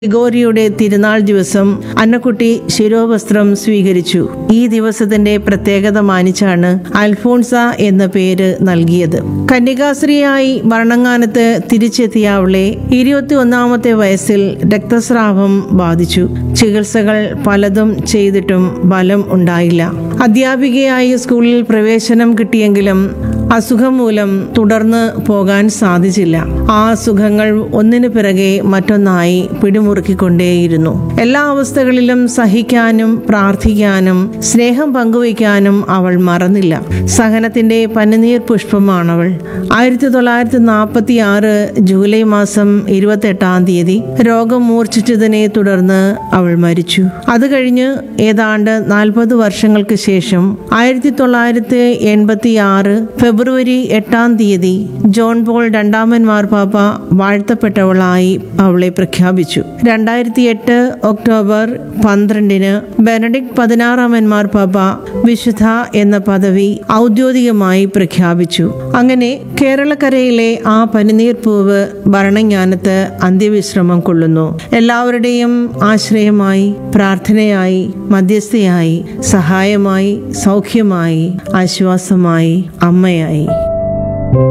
ഗ്രിഗോറിയുടെ തിരുനാൾ ദിവസം അന്നക്കുട്ടി ശിരോവസ്ത്രം സ്വീകരിച്ചു ഈ ദിവസത്തിന്റെ പ്രത്യേകത മാനിച്ചാണ് അൽഫോൺസ എന്ന പേര് നൽകിയത് കന്യകാശ്രീയായി മരണങ്ങാനത്ത് തിരിച്ചെത്തിയ അവളെ ഇരുപത്തി ഒന്നാമത്തെ വയസ്സിൽ രക്തസ്രാവം ബാധിച്ചു ചികിത്സകൾ പലതും ചെയ്തിട്ടും ഫലം ഉണ്ടായില്ല അധ്യാപികയായി സ്കൂളിൽ പ്രവേശനം കിട്ടിയെങ്കിലും അസുഖം മൂലം തുടർന്ന് പോകാൻ സാധിച്ചില്ല ആ സുഖങ്ങൾ ഒന്നിനു പിറകെ മറ്റൊന്നായി പിടിമുറുക്കിക്കൊണ്ടേയിരുന്നു എല്ലാ അവസ്ഥകളിലും സഹിക്കാനും പ്രാർത്ഥിക്കാനും സ്നേഹം പങ്കുവയ്ക്കാനും അവൾ മറന്നില്ല സഹനത്തിന്റെ പനിനീർ പുഷ്പമാണവൾ ആയിരത്തി തൊള്ളായിരത്തി നാൽപ്പത്തി ആറ് ജൂലൈ മാസം ഇരുപത്തെട്ടാം തീയതി രോഗം മൂർച്ഛിച്ചതിനെ തുടർന്ന് അവൾ മരിച്ചു അത് കഴിഞ്ഞ് ഏതാണ്ട് നാൽപ്പത് വർഷങ്ങൾക്ക് ശേഷം ആയിരത്തി തൊള്ളായിരത്തി എൺപത്തി ആറ് ഫെബ്രുവരി എട്ടാം തീയതി ജോൺ പോൾ രണ്ടാമൻ മാർപ്പാപ്പ വാഴ്ത്തപ്പെട്ടവളായി അവളെ പ്രഖ്യാപിച്ചു രണ്ടായിരത്തി എട്ട് ഒക്ടോബർ പന്ത്രണ്ടിന് ബെനഡിക്ട് പതിനാറാമൻ മാർപ്പാപ്പ വിശുദ്ധ എന്ന പദവി ഔദ്യോഗികമായി പ്രഖ്യാപിച്ചു അങ്ങനെ കേരളക്കരയിലെ ആ പനിനീർ പൂവ് ഭരണജ്ഞാനത്ത് അന്ത്യവിശ്രമം കൊള്ളുന്നു എല്ലാവരുടെയും ആശ്രയമായി പ്രാർത്ഥനയായി മധ്യസ്ഥയായി സഹായമായി സൗഖ്യമായി ആശ്വാസമായി അമ്മയായി